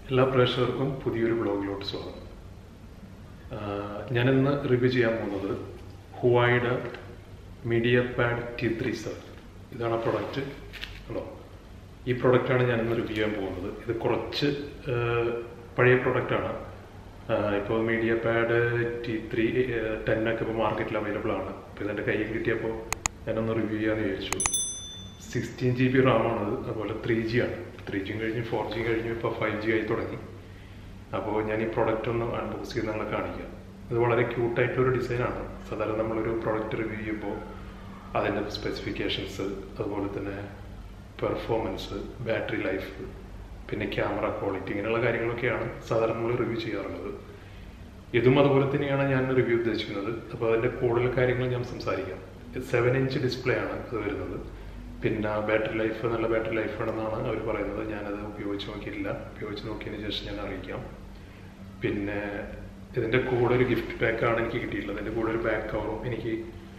എല്ലാ പ്രേക്ഷകർക്കും പുതിയൊരു ബ്ലോഗിലോട്ട് സ്വാഗതം ആഹ് ഞാനിന്ന് റിവ്യൂ ചെയ്യാൻ പോകുന്നത് ഹുവായുടെ media pad T three seven ഇതാണ് ആ പ്രൊഡക്റ്റ് ഹലോ ഈ പ്രൊഡക്റ്റാണ് ഞാനിന്ന് റിവ്യൂ ചെയ്യാൻ പോകുന്നത് ഇത് കുറച്ച് ആഹ് പഴയ പ്രൊഡക്റ്റാണ് ഇപ്പോൾ മീഡിയ പാഡ് ടി ത്രീ ടെന്നൊക്കെ ഇപ്പോൾ മാർക്കറ്റിൽ അവൈലബിൾ ആണ് അപ്പോൾ ഇതെൻ്റെ കയ്യിൽ കിട്ടിയപ്പോൾ ഞാനൊന്ന് റിവ്യൂ ചെയ്യാമെന്ന് വിചാരിച്ചു സിക്സ്റ്റീൻ ജി ബി റാമാണത് അതുപോലെ ത്രീ ജി ആണ് ത്രീ ജി കഴിഞ്ഞ് ഫോർ ജി കഴിഞ്ഞ് ഇപ്പോൾ ഫൈവ് ജി ആയി തുടങ്ങി അപ്പോൾ ഞാൻ ഈ പ്രോഡക്റ്റ് ഒന്ന് അൺബോക്സ് ചെയ്ത് നിങ്ങളെ കാണിക്കാം ഇത് വളരെ ക്യൂട്ടായിട്ടൊരു ഡിസൈനാണ് സാധാരണ നമ്മളൊരു പ്രോഡക്റ്റ് റിവ്യൂ ചെയ്യുമ്പോൾ അതിൻ്റെ സ്പെസിഫിക്കേഷൻസ് അതുപോലെ തന്നെ പെർഫോമൻസ് ബാറ്ററി ലൈഫ് പിന്നെ ക്യാമറ ക്വാളിറ്റി ഇങ്ങനെയുള്ള കാര്യങ്ങളൊക്കെയാണ് സാധാരണ നമ്മൾ റിവ്യൂ ചെയ്യാറുള്ളത് ഇതും അതുപോലെ തന്നെയാണ് ഞാൻ റിവ്യൂ ഉദ്ദേശിക്കുന്നത് അപ്പോൾ അതിൻ്റെ കൂടുതൽ കാര്യങ്ങൾ ഞാൻ സംസാരിക്കാം സെവൻ ഇഞ്ച് ഡിസ്പ്ലേ ആണ് ഇത് വരുന്നത് പിന്നെ ബാറ്ററി ലൈഫ് നല്ല ബാറ്ററി ലൈഫ് ആണെന്നാണ് അവർ പറയുന്നത് ഞാനത് ഉപയോഗിച്ച് നോക്കിയിട്ടില്ല ഉപയോഗിച്ച് നോക്കിയതിന് ശേഷം ഞാൻ അറിയിക്കാം പിന്നെ ഇതിൻ്റെ കൂടെ ഒരു ഗിഫ്റ്റ് പാക്കാണ് എനിക്ക് കിട്ടിയിട്ടുള്ളത് അതിൻ്റെ കൂടെ ഒരു ബാക്ക് കവറും എനിക്ക്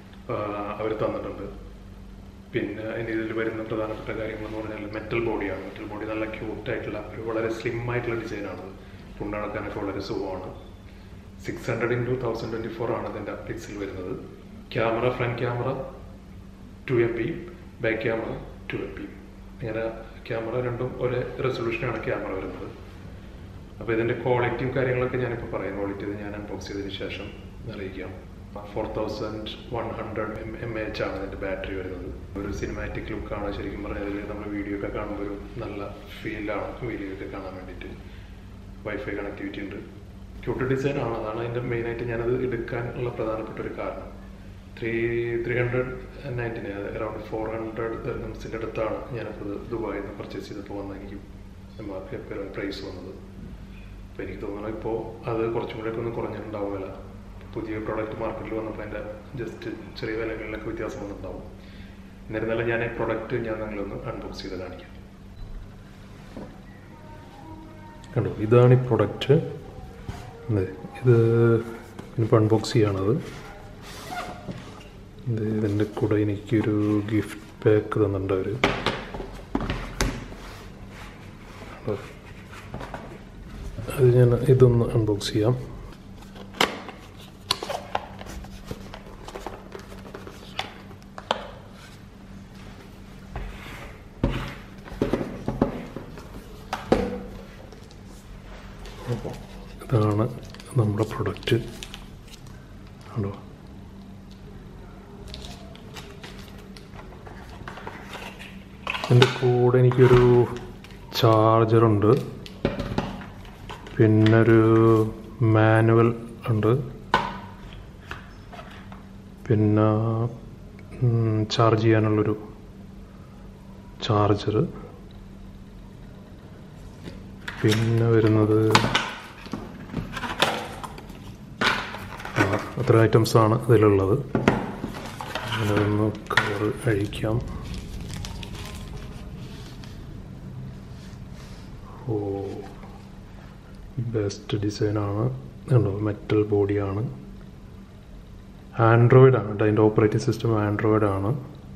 അവർ തന്നിട്ടുണ്ട് പിന്നെ ഇനി ഇതിൽ വരുന്ന പ്രധാനപ്പെട്ട കാര്യങ്ങൾ എന്ന് പറഞ്ഞാൽ മെറ്റൽ ബോഡിയാണ് മെറ്റൽ ബോഡി നല്ല ക്യൂട്ടായിട്ടുള്ള ഒരു വളരെ സ്ലിം ആയിട്ടുള്ള ഡിസൈനാണ് കൊണ്ടുനടക്കാനൊക്കെ വളരെ സുഖമാണ് six hundred into thousand twenty four ആണ് ഇതിൻ്റെ പിക്സൽ വരുന്നത് camera front camera two M P back camera two M P ഇങ്ങനെ ക്യാമറ രണ്ടും ഒരേ റെസൊല്യൂഷനാണ് ക്യാമറ വരുന്നത് അപ്പോൾ ഇതിൻ്റെ ക്വാളിറ്റിയും കാര്യങ്ങളൊക്കെ ഞാനിപ്പോൾ പറയാം ക്വാളിറ്റി ഇത് ഞാൻ അൺബോക്സ് ചെയ്തതിന് ശേഷം അറിയിക്കാം four thousand one hundred M M H ആണ് ഇതിൻ്റെ ബാറ്ററി വരുന്നത് ഒരു സിനിമാറ്റിക് ലുക്കാണ് ശരിക്കും പറഞ്ഞാൽ ഇതിൽ നമ്മൾ വീഡിയോ ഒക്കെ കാണുമ്പോൾ ഒരു നല്ല ഫീലാണ് വീഡിയോ ഒക്കെ കാണാൻ വേണ്ടിയിട്ട് വൈഫൈ കണക്ടിവിറ്റി ഉണ്ട് ക്യൂട്ട് ഡിസൈൻ ആണ് അതാണ് അതിൻ്റെ മെയിനായിട്ട് ഞാനത് എടുക്കാനുള്ള പ്രധാനപ്പെട്ട ഒരു കാരണം ത്രീ ത്രീ ഹൺഡ്രഡ് നയൻറ്റിന് അറൗണ്ട് ഫോർ ഹൺഡ്രഡ് ദർഹംസിൻ്റെ അടുത്താണ് ഞാനിപ്പോൾ ദുബായിൽ നിന്ന് പർച്ചേസ് ചെയ്തപ്പോൾ വന്ന എനിക്ക് എം ആർ പി പ്രൈസ് വന്നത് അപ്പോൾ എനിക്ക് തോന്നുന്നു ഇപ്പോൾ അത് കുറച്ചും കൂടെ ഒന്ന് കുറഞ്ഞിട്ടുണ്ടാവും വില പുതിയ പ്രോഡക്റ്റ് മാർക്കറ്റിൽ വന്നപ്പോൾ അതിൻ്റെ ജസ്റ്റ് ചെറിയ വിലകളിലൊക്കെ വ്യത്യാസം വന്നിട്ടുണ്ടാവും എന്നിരുന്നാലും ഞാൻ ഈ പ്രൊഡക്റ്റ് ഞാൻ നിങ്ങളൊന്ന് അൺബോക്സ് ചെയ്ത് കാണിക്കാം കണ്ടോ ഇതാണ് ഈ പ്രൊഡക്റ്റ് ഇത് ഇനിയിപ്പോൾ അൺബോക്സ് ചെയ്യണത് ഇത് ഇതിൻ്റെ കൂടെ എനിക്കൊരു ഗിഫ്റ്റ് പാക്ക് തന്നിട്ടുണ്ട് അവർ അത് ഞാൻ ഇതൊന്ന് അൺബോക്സ് ചെയ്യാം ഇതാണ് നമ്മുടെ പ്രൊഡക്റ്റ് കണ്ടോ എൻ്റെ കൂടെ എനിക്കൊരു ചാർജറുണ്ട് പിന്നെ ഒരു മാനുവൽ ഉണ്ട് പിന്നെ ചാർജ് ചെയ്യാനുള്ളൊരു ചാർജർ പിന്നെ വരുന്നത് ആ അത്ര ഐറ്റംസാണ് ഇതിലുള്ളത് ഒന്ന് കവർ അഴിക്കാം ഓ ബെസ്റ്റ് ഡിസൈനാണ് ഉണ്ടോ മെറ്റൽ ബോഡിയാണ് ആൻഡ്രോയിഡ് ആണ് അതിൻ്റെ ഓപ്പറേറ്റിംഗ് സിസ്റ്റം ആൻഡ്രോയിഡ് ആണ്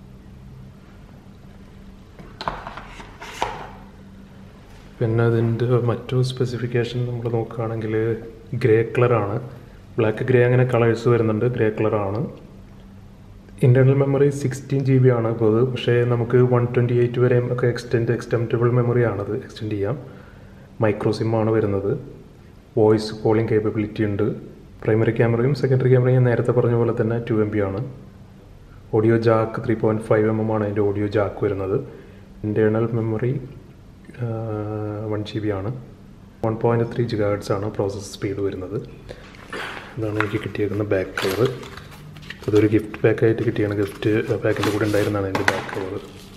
പിന്നെ അതിൻ്റെ മറ്റു സ്പെസിഫിക്കേഷൻ നമ്മൾ നോക്കുകയാണെങ്കിൽ ഗ്രേ കളറാണ് ബ്ലാക്ക് ഗ്രേ അങ്ങനെ കളേഴ്സ് വരുന്നുണ്ട് ഗ്രേ കളറാണ് internal memory sixteen G B ആണ് ഇപ്പോൾ അത് പക്ഷേ നമുക്ക് വൺ ട്വൻറ്റി എയ്റ്റ് വരെ ഒക്കെ എക്സ്റ്റെൻഡ് എക്സ്റ്റെൻറ്റബിൾ മെമ്മറി ആണത് എക്സ്റ്റെൻഡ് ചെയ്യാം മൈക്രോ സിം ആണ് വരുന്നത് വോയിസ് കോളിംഗ് കേപ്പബിലിറ്റി ഉണ്ട് പ്രൈമറി ക്യാമറയും സെക്കൻഡറി ക്യാമറയും ഞാൻ നേരത്തെ പറഞ്ഞ പോലെ തന്നെ ടു എം ബി ആണ് audio jack three point five M M ആണ് അതിൻ്റെ ഓഡിയോ ജാക്ക് വരുന്നത് internal memory one G B ആണ് one point three gigahertz ആണ് പ്രോസസ്സ് സ്പീഡ് വരുന്നത് ഇതാണ് എനിക്ക് കിട്ടിയേക്കുന്ന ബാക്ക് കവർ അതൊരു ഗിഫ്റ്റ് പാക്കായിട്ട് കിട്ടിയാണ് ഗിഫ്റ്റ് പാക്കിൻ്റെ കൂടെ ഉണ്ടായിരുന്നതാണ് എൻ്റെ ബാക്ക് കവർ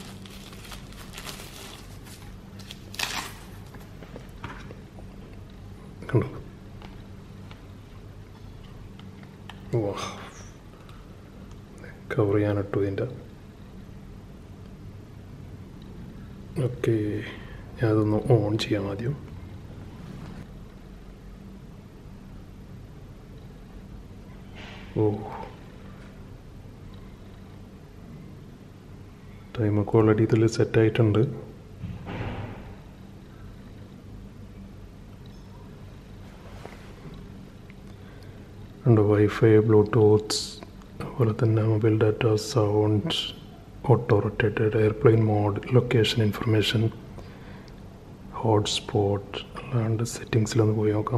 കണ്ടോ വാ കവർ ചെയ്യാനിട്ടു ഇതിൻ്റെ ഓക്കെ ഞാനതൊന്ന് ഓൺ ചെയ്യാം ആദ്യം ഓ ടൈമൊക്കെ ഓൾറെഡി ഇതിൽ സെറ്റായിട്ടുണ്ട് ഉണ്ട് വൈഫൈ ബ്ലൂടൂത്ത് അതുപോലെ തന്നെ mobile data sound auto rotated airplane mode location information hotspot അല്ലാണ്ട് സെറ്റിങ്സിലൊന്ന് പോയി നോക്കാം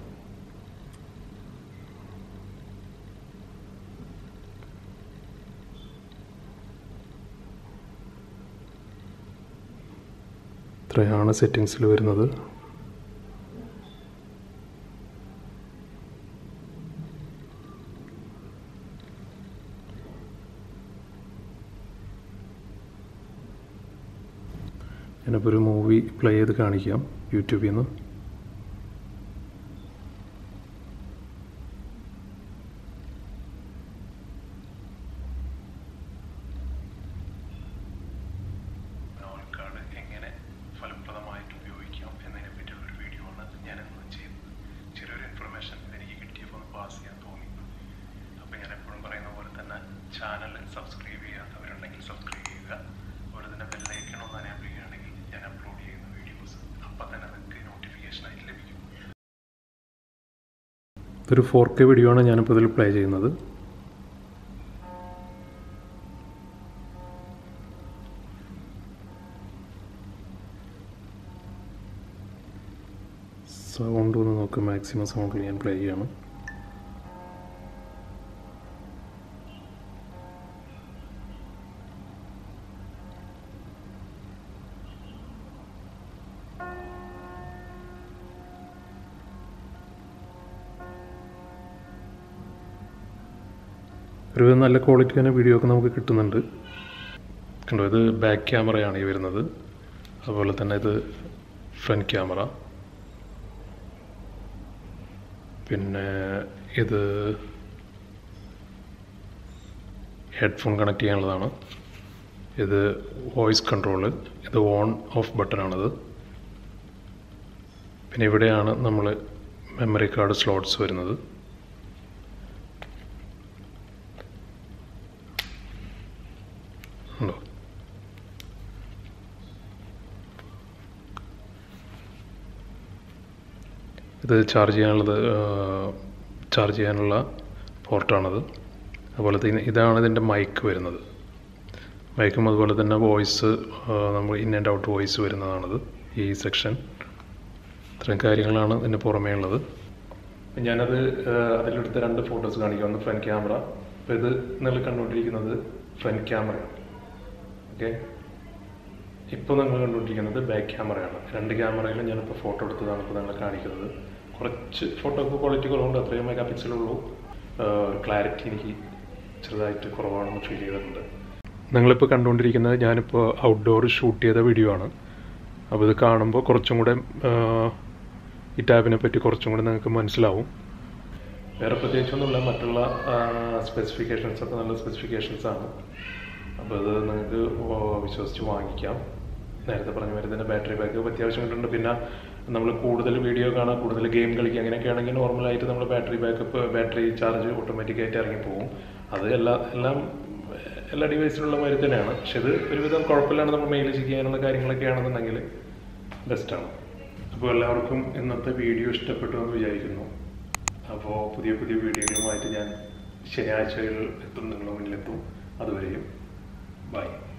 ഇത്രയാണ് സെറ്റിങ്സിൽ വരുന്നത് ഞാനിപ്പോൾ ഒരു മൂവി പ്ലേ ചെയ്ത് കാണിക്കാം യൂട്യൂബിൽ നിന്ന് കാർഡ് എങ്ങനെ ഫലപ്രദമായിട്ട് ഉപയോഗിക്കാം എന്നതിനെ പറ്റിയുള്ള ഒരു വീഡിയോ ആണ് ഞാൻ ഇന്ന് ചെയ്തത് ചെറിയൊരു ഇൻഫർമേഷൻ എനിക്ക് കിട്ടിയപ്പോൾ ഒന്ന് പാസ് ചെയ്യാൻ തോന്നി അപ്പോൾ ഞാൻ എപ്പോഴും പറയുന്ന പോലെ തന്നെ ചാനൽ സബ്സ്ക്രൈബ് ചെയ്യാത്തവരുണ്ടെങ്കിൽ സബ്സ്ക്രൈബ് ചെയ്യുക അതുപോലെ തന്നെ ബെല്ലൈക്കൺ ഒന്ന് എനേബിൾ ചെയ്യുകയാണെങ്കിൽ ഞാൻ അപ്ലോഡ് ചെയ്യുന്ന വീഡിയോസ് അപ്പം തന്നെ നിങ്ങൾക്ക് നോട്ടിഫിക്കേഷൻ ആയിട്ട് ലഭിക്കും ഇതൊരു ഫോർ കെ വീഡിയോ ആണ് ഞാനിപ്പോൾ ഇതിൽ പ്ലേ ചെയ്യുന്നത് സൗണ്ട് ഒന്ന് നോക്ക് മാക്സിമം സൗണ്ടിൽ ഞാൻ പ്ലേ ചെയ്യാണ് ഒരു നല്ല ക്വാളിറ്റി തന്നെ വീഡിയോ ഒക്കെ നമുക്ക് കിട്ടുന്നുണ്ട് കണ്ടോ ഇത് ബാക്ക് ക്യാമറയാണ് ഈ വരുന്നത് അതുപോലെ തന്നെ ഇത് ഫ്രണ്ട് ക്യാമറ പിന്നെ ഇത് ഹെഡ്ഫോൺ കണക്ട് ചെയ്യാനുള്ളതാണ് ഇത് വോയിസ് കൺട്രോള് ഇത് ഓൺ ഓഫ് ബട്ടണാണിത് പിന്നെ ഇവിടെയാണ് നമ്മൾ മെമ്മറി കാർഡ് സ്ലോട്ട്സ് വരുന്നത് ഉണ്ടോ ഇത് ചാർജ് ചെയ്യാനുള്ളത് ചാർജ് ചെയ്യാനുള്ള പോർട്ടാണത് അതുപോലെ തന്നെ ഇതാണ് ഇതിൻ്റെ മൈക്ക് വരുന്നത് മൈക്കും അതുപോലെ തന്നെ വോയിസ് നമ്മൾ ഇൻ ആൻഡ് ഔട്ട് വോയിസ് വരുന്നതാണത് ഈ സെക്ഷൻ ഇത്രയും കാര്യങ്ങളാണ് ഇതിന് പുറമേ ഉള്ളത് ഞാനത് അതിലെടുത്ത രണ്ട് ഫോട്ടോസ് കാണിക്കാം ഒന്ന് ഫ്രണ്ട് ക്യാമറ അപ്പോൾ ഇത് നിങ്ങൾ കണ്ടുകൊണ്ടിരിക്കുന്നത് ഫ്രണ്ട് ക്യാമറയാണ് ഓക്കെ ഇപ്പോൾ നിങ്ങൾ കണ്ടുകൊണ്ടിരിക്കുന്നത് ബാക്ക് ക്യാമറയാണ് രണ്ട് ക്യാമറയിലും ഞാനിപ്പോൾ ഫോട്ടോ എടുത്തതാണ് ഇപ്പോൾ നിങ്ങളെ കാണിക്കുന്നത് കുറച്ച് ഫോട്ടോക്ക് ക്വാളിറ്റി കുറവുണ്ട് അത്രയും മെഗാ പിക്സലുള്ളൂ ക്ലാരിറ്റി എനിക്ക് ചെറുതായിട്ട് കുറവാണെന്ന് ഫീൽ ചെയ്തിട്ടുണ്ട് നിങ്ങളിപ്പോൾ കണ്ടുകൊണ്ടിരിക്കുന്നത് ഞാനിപ്പോൾ ഔട്ട്ഡോർ ഷൂട്ട് ചെയ്ത വീഡിയോ ആണ് അപ്പോൾ ഇത് കാണുമ്പോൾ കുറച്ചും കൂടെ ഈ ടാബിനെ പറ്റി കുറച്ചും കൂടെ നിങ്ങൾക്ക് മനസ്സിലാവും വേറെ പ്രത്യേകിച്ചൊന്നുമില്ല മറ്റുള്ള സ്പെസിഫിക്കേഷൻസ് ഒക്കെ നല്ല സ്പെസിഫിക്കേഷൻസ് ആണ് അപ്പോൾ അത് നിങ്ങൾക്ക് വിശ്വസിച്ച് വാങ്ങിക്കാം നേരത്തെ പറഞ്ഞ മാതിരി തന്നെ ബാറ്ററി ബാക്കപ്പ് അത്യാവശ്യം കിട്ടുന്നുണ്ട് പിന്നെ നമ്മൾ കൂടുതൽ വീഡിയോ കാണാൻ കൂടുതൽ ഗെയിം കളിക്കുക അങ്ങനെയൊക്കെ ആണെങ്കിൽ നോർമലായിട്ട് നമ്മൾ ബാറ്ററി ബാക്കപ്പ് ബാറ്ററി ചാർജ് ഓട്ടോമാറ്റിക്കായിട്ട് ഇറങ്ങി പോകും അത് എല്ലാ എല്ലാം എല്ലാ ഡിവൈസിലുള്ള മാതിരി തന്നെയാണ് പക്ഷെ ഇത് ഒരുവിധം കുഴപ്പമില്ലാണ്ട് നമ്മൾ മെയിൽ ചെയ്യാനുള്ള കാര്യങ്ങളൊക്കെ ആണെന്നുണ്ടെങ്കിൽ ബെസ്റ്റാണ് അപ്പോൾ എല്ലാവർക്കും ഇന്നത്തെ വീഡിയോ ഇഷ്ടപ്പെട്ടു എന്ന് വിചാരിക്കുന്നു അപ്പോൾ പുതിയ പുതിയ വീഡിയോകളുമായിട്ട് ഞാൻ ശനിയാഴ്ചകളിൽ എത്തും നിങ്ങളുടെ മുന്നിലെത്തും അതുവരെയും ബൈ